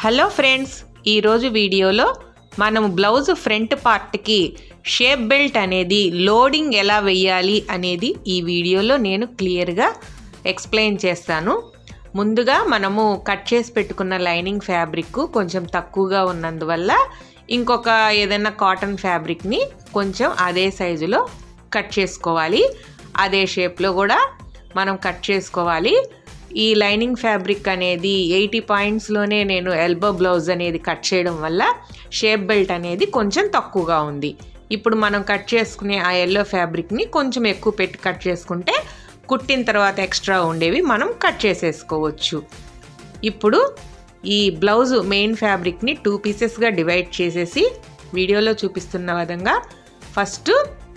hello friends ఈరోజు వీడియోలో మనం బ్లౌజ్ ఫ్రంట్ పార్ట్కి షేప్ బెల్ట్ అనేది లోడింగ్ ఎలా వెయ్యాలి అనేది ఈ వీడియోలో నేను క్లియర్గా ఎక్స్ప్లెయిన్ చేస్తాను ముందుగా మనము కట్ చేసి పెట్టుకున్న లైనింగ్ ఫ్యాబ్రిక్ కొంచెం తక్కువగా ఉన్నందువల్ల ఇంకొక ఏదైనా కాటన్ ఫ్యాబ్రిక్ని కొంచెం అదే సైజులో కట్ చేసుకోవాలి అదే షేప్లో కూడా మనం కట్ చేసుకోవాలి ఈ లైనింగ్ ఫ్యాబ్రిక్ అనేది ఎయిటీ పాయింట్స్లోనే నేను ఎల్బో బ్లౌజ్ అనేది కట్ చేయడం వల్ల షేప్ బెల్ట్ అనేది కొంచెం తక్కువగా ఉంది ఇప్పుడు మనం కట్ చేసుకునే ఆ ఎల్లో ఫ్యాబ్రిక్ని కొంచెం ఎక్కువ పెట్టి కట్ చేసుకుంటే కుట్టిన తర్వాత ఎక్స్ట్రా ఉండేవి మనం కట్ చేసేసుకోవచ్చు ఇప్పుడు ఈ బ్లౌజ్ మెయిన్ ఫ్యాబ్రిక్ని టూ పీసెస్గా డివైడ్ చేసేసి వీడియోలో చూపిస్తున్న విధంగా ఫస్ట్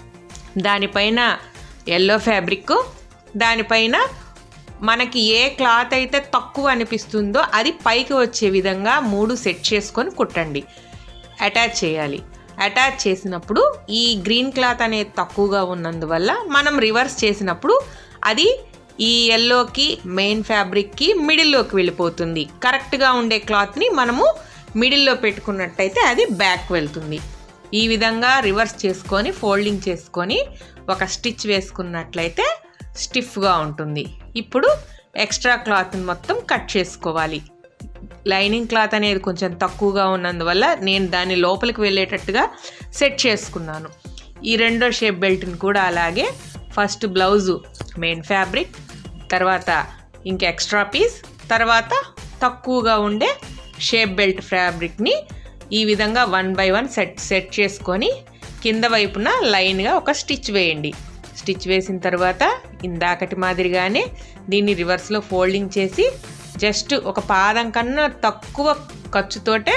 దానిపైన ఎల్లో ఫ్యాబ్రిక్ దానిపైన మనకి ఏ క్లాత్ అయితే తక్కువ అనిపిస్తుందో అది పైకి వచ్చే విధంగా మూడు సెట్ చేసుకొని కుట్టండి అటాచ్ చేయాలి అటాచ్ చేసినప్పుడు ఈ గ్రీన్ క్లాత్ అనేది తక్కువగా ఉన్నందువల్ల మనం రివర్స్ చేసినప్పుడు అది ఈ ఎల్లోకి మెయిన్ ఫ్యాబ్రిక్కి మిడిల్లోకి వెళ్ళిపోతుంది కరెక్ట్గా ఉండే క్లాత్ని మనము మిడిల్లో పెట్టుకున్నట్టయితే అది బ్యాక్ వెళ్తుంది ఈ విధంగా రివర్స్ చేసుకొని ఫోల్డింగ్ చేసుకొని ఒక స్టిచ్ వేసుకున్నట్లయితే స్టిఫ్గా ఉంటుంది ఇప్పుడు ఎక్స్ట్రా క్లాత్ని మొత్తం కట్ చేసుకోవాలి లైనింగ్ క్లాత్ అనేది కొంచెం తక్కువగా ఉన్నందువల్ల నేను దాని లోపలికి వెళ్ళేటట్టుగా సెట్ చేసుకున్నాను ఈ రెండో షేప్ బెల్ట్ని కూడా అలాగే ఫస్ట్ బ్లౌజు మెయిన్ ఫ్యాబ్రిక్ తర్వాత ఇంక ఎక్స్ట్రా పీస్ తర్వాత తక్కువగా ఉండే షేప్ బెల్ట్ ఫ్యాబ్రిక్ని ఈ విధంగా one by one set set చేసుకొని కింద వైపున లైన్గా ఒక స్టిచ్ వేయండి స్టిచ్ వేసిన తర్వాత ఇందాకటి మాదిరిగానే దీన్ని రివర్స్లో ఫోల్డింగ్ చేసి జస్ట్ ఒక పాదం కన్నా తక్కువ ఖర్చుతోటే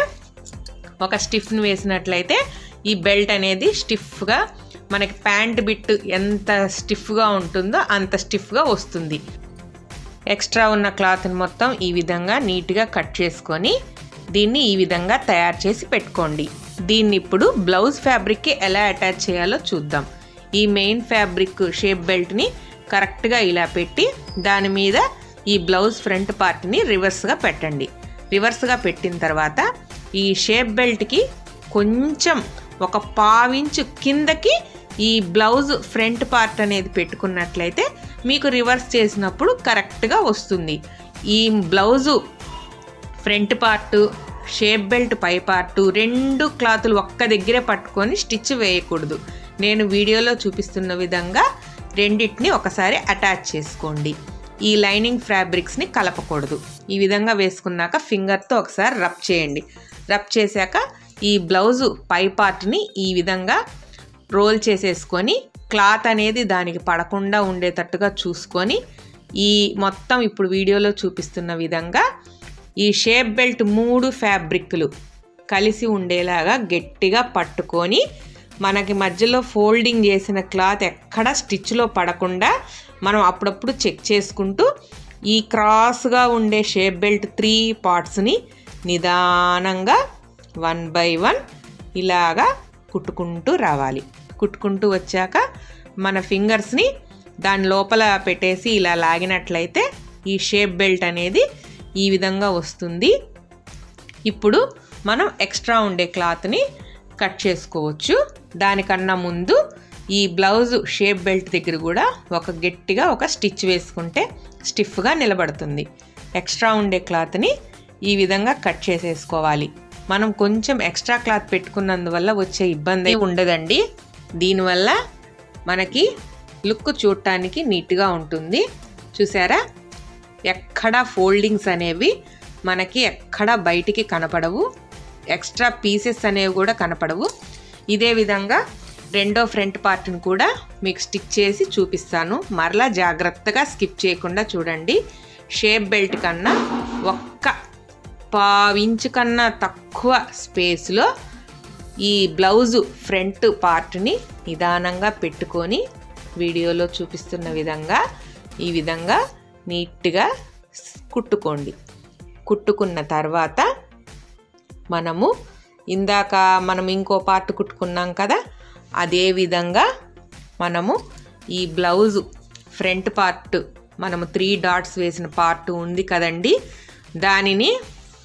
ఒక స్టిఫ్ని వేసినట్లయితే ఈ బెల్ట్ అనేది స్టిఫ్గా మనకి ప్యాంట్ బిట్ ఎంత స్టిఫ్గా ఉంటుందో అంత స్టిఫ్గా వస్తుంది ఎక్స్ట్రా ఉన్న క్లాత్ని మొత్తం ఈ విధంగా నీట్గా కట్ చేసుకొని దీన్ని ఈ విధంగా తయారు చేసి పెట్టుకోండి దీన్ని ఇప్పుడు బ్లౌజ్ ఫ్యాబ్రిక్కి ఎలా అటాచ్ చేయాలో చూద్దాం ఈ మెయిన్ ఫ్యాబ్రిక్ షేప్ బెల్ట్ని కరెక్ట్గా ఇలా పెట్టి దాని మీద ఈ బ్లౌజ్ ఫ్రంట్ పార్ట్ని రివర్స్గా పెట్టండి రివర్స్గా పెట్టిన తర్వాత ఈ షేప్ బెల్ట్కి కొంచెం ఒక పావించు కిందకి ఈ బ్లౌజ్ ఫ్రంట్ పార్ట్ అనేది పెట్టుకున్నట్లయితే మీకు రివర్స్ చేసినప్పుడు కరెక్ట్గా వస్తుంది ఈ blouse front part shape belt పై పార్టు రెండు క్లాతులు ఒక్క దగ్గరే పట్టుకొని స్టిచ్ వేయకూడదు నేను వీడియోలో చూపిస్తున్న విధంగా రెండింటిని ఒకసారి అటాచ్ చేసుకోండి ఈ లైనింగ్ ఫ్యాబ్రిక్స్ని కలపకూడదు ఈ విధంగా వేసుకున్నాక ఫింగర్తో ఒకసారి రబ్ చేయండి రబ్ చేశాక ఈ బ్లౌజు పై పార్ట్ని ఈ విధంగా రోల్ చేసేసుకొని క్లాత్ అనేది దానికి పడకుండా ఉండేటట్టుగా చూసుకొని ఈ మొత్తం ఇప్పుడు వీడియోలో చూపిస్తున్న విధంగా ఈ షేప్ బెల్ట్ మూడు ఫ్యాబ్రిక్లు కలిసి ఉండేలాగా గట్టిగా పట్టుకొని మనకి మధ్యలో ఫోల్డింగ్ చేసిన క్లాత్ ఎక్కడ స్టిచ్లో పడకుండా మనం అప్పుడప్పుడు చెక్ చేసుకుంటూ ఈ క్రాస్గా ఉండే షేప్ బెల్ట్ త్రీ పార్ట్స్ని నిదానంగా వన్ బై వన్ ఇలాగా కుట్టుకుంటూ రావాలి కుట్టుకుంటూ వచ్చాక మన ఫింగర్స్ని దాని లోపల పెట్టేసి ఇలా లాగినట్లయితే ఈ షేప్ బెల్ట్ అనేది ఈ విధంగా వస్తుంది ఇప్పుడు మనం ఎక్స్ట్రా ఉండే క్లాత్ని కట్ చేసుకోవచ్చు దానికన్నా ముందు ఈ బ్లౌజ్ షేప్ బెల్ట్ దగ్గర కూడా ఒక గట్టిగా ఒక స్టిచ్ వేసుకుంటే స్టిఫ్గా నిలబడుతుంది ఎక్స్ట్రా ఉండే క్లాత్ని ఈ విధంగా కట్ చేసేసుకోవాలి మనం కొంచెం ఎక్స్ట్రా క్లాత్ పెట్టుకున్నందువల్ల వచ్చే ఇబ్బంది ఉండదండి దీనివల్ల మనకి లుక్ చూడటానికి నీట్గా ఉంటుంది చూసారా ఎక్కడ ఫోల్డింగ్స్ అనేవి మనకి ఎక్కడ బయటికి కనపడవు ఎక్స్ట్రా పీసెస్ అనేవి కూడా కనపడవు ఇదే విధంగా రెండో ఫ్రంట్ పార్ట్ని కూడా మీకు స్టిచ్ చేసి చూపిస్తాను మరలా జాగ్రత్తగా స్కిప్ చేయకుండా చూడండి షేప్ బెల్ట్ కన్నా ఒక్క పావించు కన్నా తక్కువ స్పేస్లో ఈ బ్లౌజు ఫ్రంట్ పార్ట్ని నిదానంగా పెట్టుకొని వీడియోలో చూపిస్తున్న విధంగా ఈ విధంగా నీట్గా కుట్టుకోండి కుట్టుకున్న తర్వాత మనము ఇందాక మనం ఇంకో పార్ట్ కుట్టుకున్నాం కదా అదే విధంగా మనము ఈ బ్లౌజు ఫ్రంట్ పార్ట్ మనము త్రీ డాట్స్ వేసిన పార్ట్ ఉంది కదండి దానిని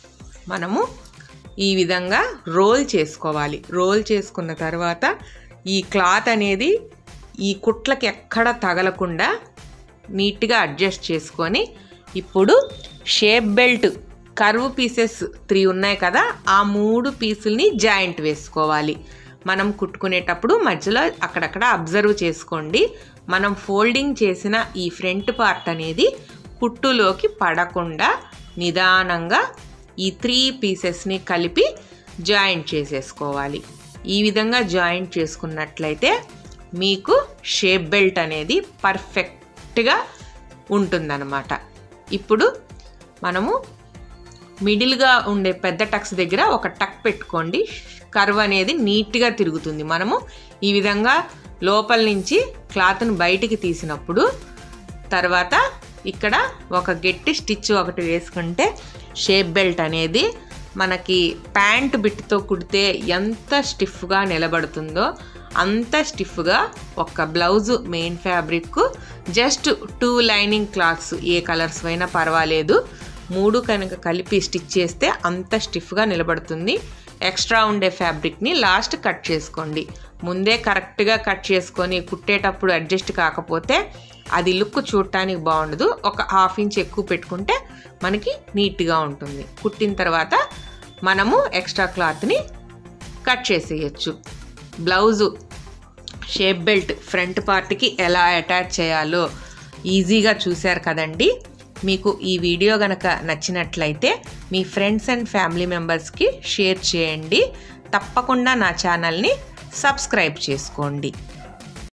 మనము ఈ విధంగా రోల్ చేసుకోవాలి రోల్ చేసుకున్న తర్వాత ఈ క్లాత్ అనేది ఈ కుట్లకి ఎక్కడ తగలకుండా నీట్గా అడ్జస్ట్ చేసుకొని ఇప్పుడు shape belt curve pieces three ఉన్నాయి కదా ఆ మూడు పీసుల్ని జాయింట్ వేసుకోవాలి మనం కుట్టుకునేటప్పుడు మధ్యలో అక్కడక్కడ అబ్జర్వ్ చేసుకోండి మనం ఫోల్డింగ్ చేసిన ఈ ఫ్రంట్ పార్ట్ అనేది కుట్టులోకి పడకుండా నిదానంగా ఈ త్రీ పీసెస్ని కలిపి జాయింట్ చేసేసుకోవాలి ఈ విధంగా జాయింట్ చేసుకున్నట్లయితే మీకు షేప్ బెల్ట్ అనేది పర్ఫెక్ట్గా ఉంటుందన్నమాట ఇప్పుడు మనము మిడిల్గా ఉండే పెద్ద టక్స్ దగ్గర ఒక టక్ పెట్టుకోండి కర్వ్ అనేది నీట్గా తిరుగుతుంది మనము ఈ విధంగా లోపల నుంచి క్లాత్ను బయటికి తీసినప్పుడు తర్వాత ఇక్కడ ఒక గట్టి స్టిచ్ ఒకటి వేసుకుంటే షేప్ బెల్ట్ అనేది మనకి ప్యాంట్ బిట్తో కుడితే ఎంత స్టిఫ్గా నిలబడుతుందో అంత స్టిఫ్గా ఒక blouse main fabric just two lining cloths ఏ కలర్స్ అయినా పర్వాలేదు మూడు కనుక కలిపి స్టిచ్ చేస్తే అంత స్టిఫ్గా నిలబడుతుంది ఎక్స్ట్రా ఉండే ఫ్యాబ్రిక్ని లాస్ట్ కట్ చేసుకోండి ముందే కరెక్ట్గా కట్ చేసుకొని కుట్టేటప్పుడు అడ్జస్ట్ కాకపోతే అది లుక్ చూడటానికి బాగుండదు ఒక హాఫ్ ఇంచ్ ఎక్కువ పెట్టుకుంటే మనకి నీట్గా ఉంటుంది కుట్టిన తర్వాత మనము ఎక్స్ట్రా క్లాత్ని కట్ చేసేయచ్చు బ్లౌజు షేప్ బెల్ట్ ఫ్రంట్ పార్ట్కి ఎలా అటాచ్ చేయాలో ఈజీగా చూశారు కదండి మీకు ఈ వీడియో గనక నచ్చినట్లయితే మీ ఫ్రెండ్స్ అండ్ ఫ్యామిలీ మెంబర్స్కి షేర్ చేయండి తప్పకుండా నా ఛానల్ని సబ్స్క్రైబ్ చేసుకోండి